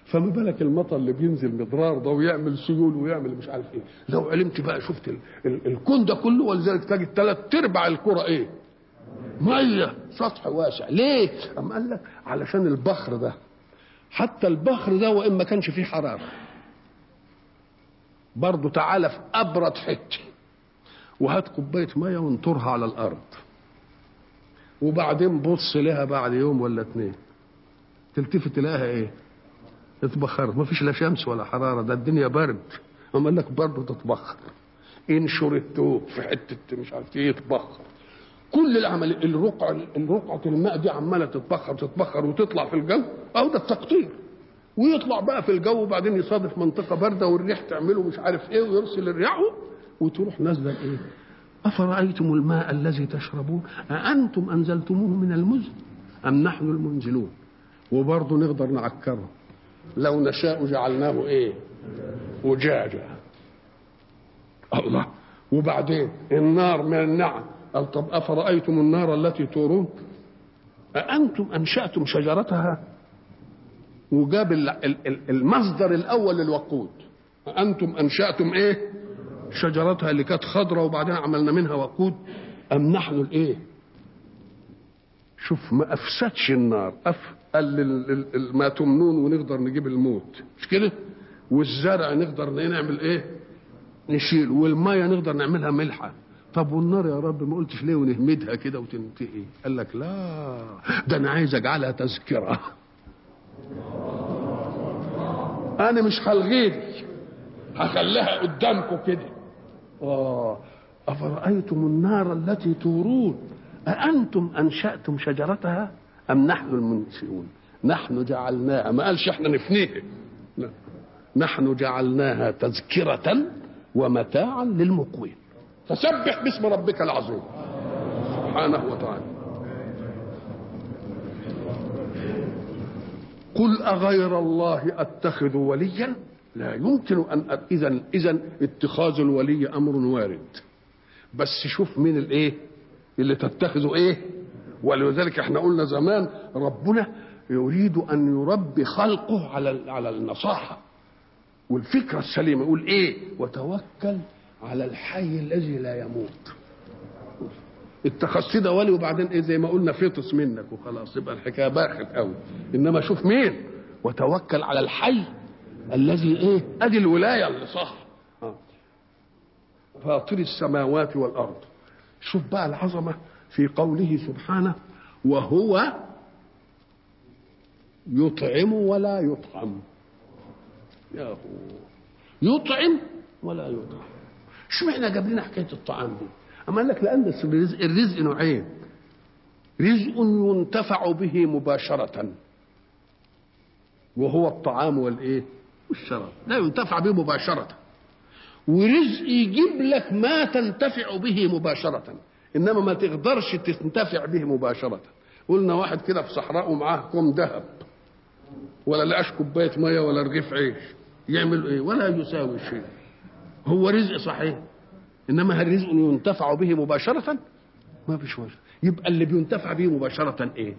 فما بالك المطر اللي بينزل مضرار ده ويعمل سيول ويعمل مش عارف ايه لو علمت بقى شفت ال ال الكون ده كله ولذلك تجد ثلاث ارباع الكره ايه ميه سطح واسع ليه أم قال لك علشان البحر ده حتى البحر ده وان ما كانش فيه حراره برضه تعالى في ابرد حته وهات كوبايه ميه وانطرها على الارض وبعدين بص لها بعد يوم ولا اتنين تلتفت تلاقيها ايه اتبخرت ما فيش لا شمس ولا حراره ده الدنيا برد اما قال لك برضه تتبخر انشر التوب في حته مش عارف ايه يتبخر كل العمل الرقعه الرقعه الماء دي عماله تتبخر تتبخر وتطلع في الجو او ده التقطير ويطلع بقى في الجو وبعدين يصادف منطقه بارده والريح تعمله مش عارف ايه ويرسل الرياح وتروح نازله ايه افرايتم الماء الذي تشربون اانتم انزلتموه من المزن ام نحن المنزلون وبرضه نقدر نعكره لو نشاء جعلناه ايه وجاجا الله وبعدين النار من النعم قال طب افرايتم النار التي تورون اانتم انشاتم شجرتها وجاب المصدر الاول للوقود انتم انشاتم ايه شجرتها اللي كانت خضراء وبعدين عملنا منها وقود ام نحن الايه شوف ما افسدش النار أف قال ما تمنون ونقدر نجيب الموت مش كده والزرع نقدر نعمل ايه نشيل والميه نقدر نعملها ملحه طب والنار يا رب ما قلتش ليه ونهمدها كده وتنتهي قال لك لا ده انا عايز اجعلها تذكره انا مش هلغيك هخليها قدامكم كده اه افرايتم النار التي تورون اانتم انشاتم شجرتها ام نحن المنشئون نحن جعلناها ما قالش احنا نفنيها لا. نحن جعلناها تذكرة ومتاعا للمقوين فسبح باسم ربك العظيم سبحانه وتعالى قل أغير الله أتخذ وليا لا يمكن أن إذا إذا اتخاذ الولي أمر وارد بس شوف مين الإيه اللي تتخذه إيه ولذلك احنا قلنا زمان ربنا يريد أن يربي خلقه على على النصاحة والفكرة السليمة يقول إيه وتوكل على الحي الذي لا يموت اتخذت ده ولي وبعدين ايه زي ما قلنا فطس منك وخلاص يبقى الحكايه باخت قوي انما شوف مين وتوكل على الحي الذي ايه ادي الولايه اللي صح فاطر السماوات والارض شوف بقى العظمه في قوله سبحانه وهو يطعم ولا يطعم يا هو يطعم ولا يطعم اشمعنى جاب لنا حكايه الطعام دي اما قال لك لان الرزق, الرزق نوعين رزق ينتفع به مباشرة وهو الطعام والايه والشراب لا ينتفع به مباشرة ورزق يجيب لك ما تنتفع به مباشرة انما ما تقدرش تنتفع به مباشرة قلنا واحد كده في صحراء ومعاه كوم ذهب ولا لقاش كوبايه ميه ولا رغيف عيش يعمل ايه ولا يساوي شيء هو رزق صحيح انما هل رزق ينتفع به مباشره ما فيش وجه يبقى اللي بينتفع به مباشره ايه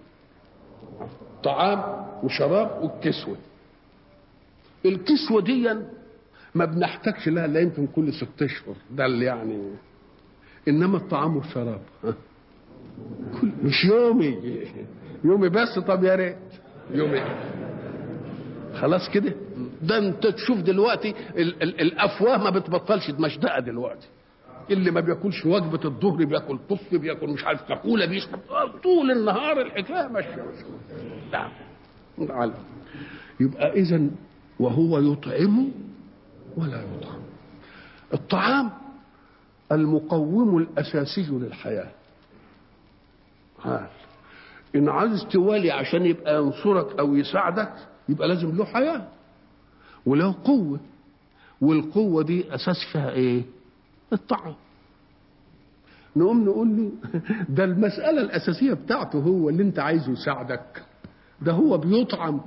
طعام وشراب والكسوه الكسوه دي ما بنحتاجش لها الا يمكن كل ست اشهر ده اللي يعني انما الطعام والشراب ها؟ كل مش يومي يومي بس طب يا ريت يومي خلاص كده ده انت تشوف دلوقتي ال ال الافواه ما بتبطلش مشدقه دلوقتي اللي ما بياكلش وجبه الظهر بياكل طف بياكل مش عارف كاكوله بيشرب طول النهار الحكايه ماشيه نعم نعم يبقى اذا وهو يطعم ولا يطعم الطعام المقوم الاساسي للحياه حال ان عايز توالي عشان يبقى ينصرك او يساعدك يبقى لازم له حياه وله قوه والقوه دي اساس فيها ايه الطعام نقوم نقول له ده المسألة الأساسية بتاعته هو اللي أنت عايزه يساعدك ده هو بيطعم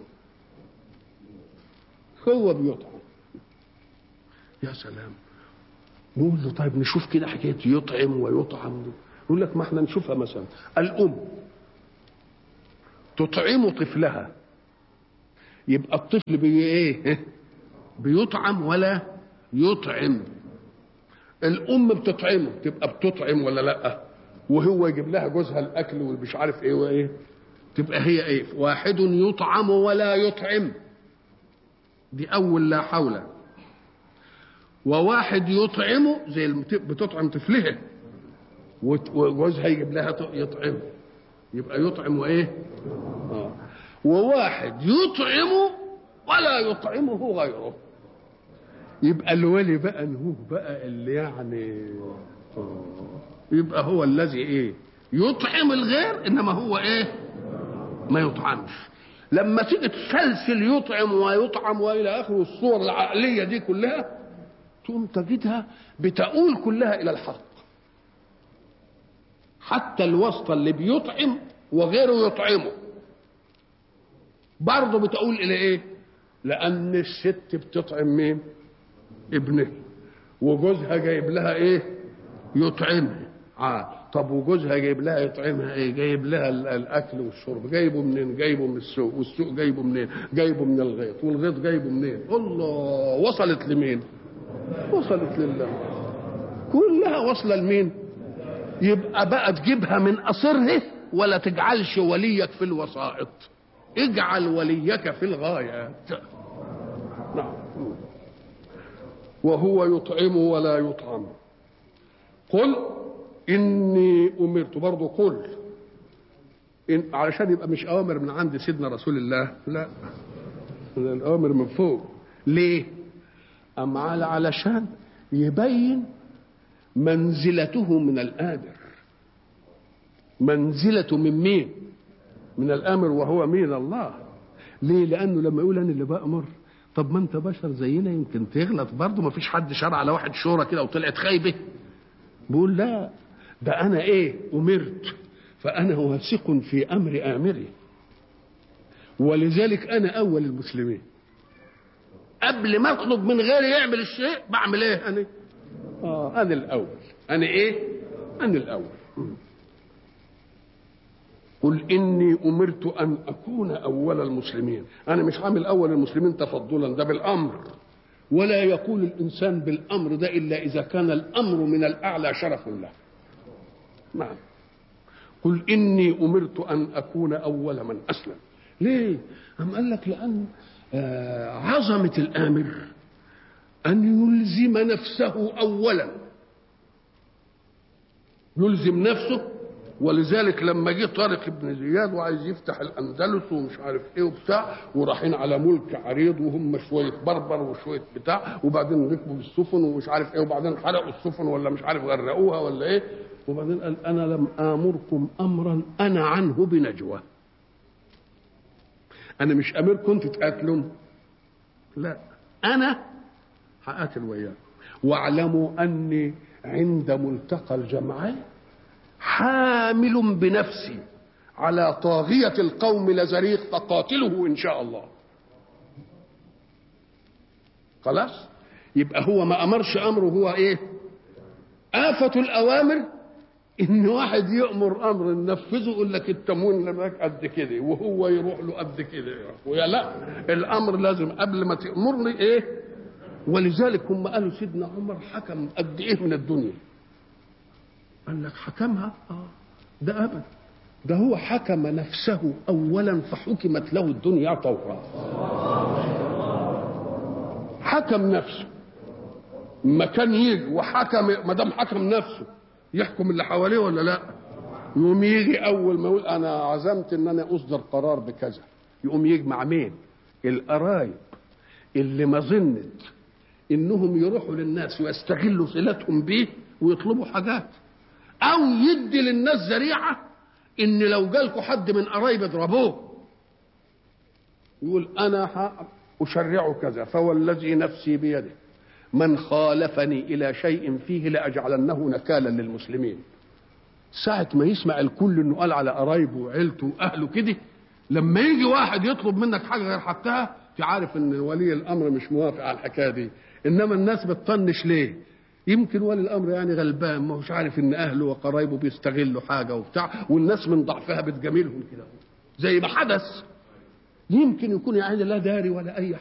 هو بيطعم يا سلام نقول له طيب نشوف كده حكاية يطعم ويطعم دي يقول لك ما احنا نشوفها مثلا الأم تطعم طفلها يبقى الطفل بي ايه بيطعم ولا يطعم الام بتطعمه تبقى بتطعم ولا لا وهو يجيب لها جوزها الاكل والمش عارف ايه وايه تبقى هي ايه واحد يطعم ولا يطعم دي اول لا حول وواحد يطعمه زي المت- بتطعم طفلها وت- وجوزها يجيب لها ط- يطعمه يبقى يطعم وايه آه. وواحد يطعمه ولا يطعمه غيره يبقى الولي بقى نهوه بقى اللي يعني آه. يبقى هو الذي ايه يطعم الغير انما هو ايه ما يطعمش لما تيجي تسلسل يطعم ويطعم والى اخره الصور العقليه دي كلها تقوم تجدها بتؤول كلها الى الحق حتى الواسطه اللي بيطعم وغيره يطعمه برضه بتقول الى ايه لان الست بتطعم مين ابنها وجوزها جايب لها ايه يطعمها آه. طب وجوزها جايب لها يطعمها ايه جايب لها ال- الاكل والشرب جايبه منين جايبه من السوق والسوق جايبه منين جايبه من الغيط والغيط جايبه منين الله وصلت لمين وصلت لله كلها واصله لمين يبقى بقى تجيبها من قصرها ولا تجعلش وليك في الوسائط اجعل وليك في الغايات نعم وهو يطعم ولا يطعم قل اني امرت برضه قل إن علشان يبقى مش اوامر من عند سيدنا رسول الله لا ده الاوامر من فوق ليه ام على علشان يبين منزلته من الامر منزلته من مين من الامر وهو مين الله ليه لانه لما يقول انا اللي بامر طب ما انت بشر زينا يمكن تغلط برضه ما فيش حد شرع على واحد شورى كده وطلعت خايبه بيقول لا ده انا ايه امرت فانا واثق في امر امري ولذلك انا اول المسلمين قبل ما اطلب من غيري يعمل الشيء بعمل ايه انا اه انا الاول انا ايه انا الاول قل اني امرت ان اكون اول المسلمين انا مش عامل اول المسلمين تفضلا ده بالامر ولا يقول الانسان بالامر ده الا اذا كان الامر من الاعلى شرف له نعم قل اني امرت ان اكون اول من اسلم ليه أم قال لك لان آه، عظمه الامر ان يلزم نفسه اولا يلزم نفسه ولذلك لما جه طارق بن زياد وعايز يفتح الاندلس ومش عارف ايه وبتاع ورايحين على ملك عريض وهم شويه بربر وشويه بتاع وبعدين ركبوا بالسفن ومش عارف ايه وبعدين حرقوا السفن ولا مش عارف غرقوها ولا ايه وبعدين قال انا لم امركم امرا انا عنه بنجوى انا مش امركم تتقاتلوا لا انا هقاتل وياكم واعلموا اني عند ملتقى الجمعين حامل بنفسي على طاغية القوم لزريق فقاتله إن شاء الله خلاص يبقى هو ما أمرش أمره هو إيه آفة الأوامر إن واحد يأمر أمر ننفذه يقول لك التموين لك قد كده وهو يروح له قد كده ويا لا الأمر لازم قبل ما تأمرني إيه ولذلك هم قالوا سيدنا عمر حكم قد إيه من الدنيا قال لك حكمها اه ده ابدا ده هو حكم نفسه اولا فحكمت له الدنيا طورا حكم نفسه ما كان يجي وحكم ما دام حكم نفسه يحكم اللي حواليه ولا لا يقوم يجي اول ما يقول انا عزمت ان انا اصدر قرار بكذا يقوم يجمع مين القرايب اللي ما ظنت انهم يروحوا للناس ويستغلوا صلتهم بيه ويطلبوا حاجات او يدي للناس ذريعه ان لو جالكوا حد من قرايب اضربوه يقول انا ح- اشرع كذا فوالذي نفسي بيده من خالفني الى شيء فيه لاجعلنه نكالا للمسلمين ساعة ما يسمع الكل انه قال على قرايبه وعيلته واهله كده لما يجي واحد يطلب منك حاجه غير حقها تعرف ان ولي الامر مش موافق على الحكايه دي انما الناس بتطنش ليه يمكن ولي الامر يعني غلبان ما هوش عارف ان اهله وقرايبه بيستغلوا حاجه وبتاع والناس من ضعفها بتجاملهم كده زي ما حدث يمكن يكون يعني لا داري ولا اي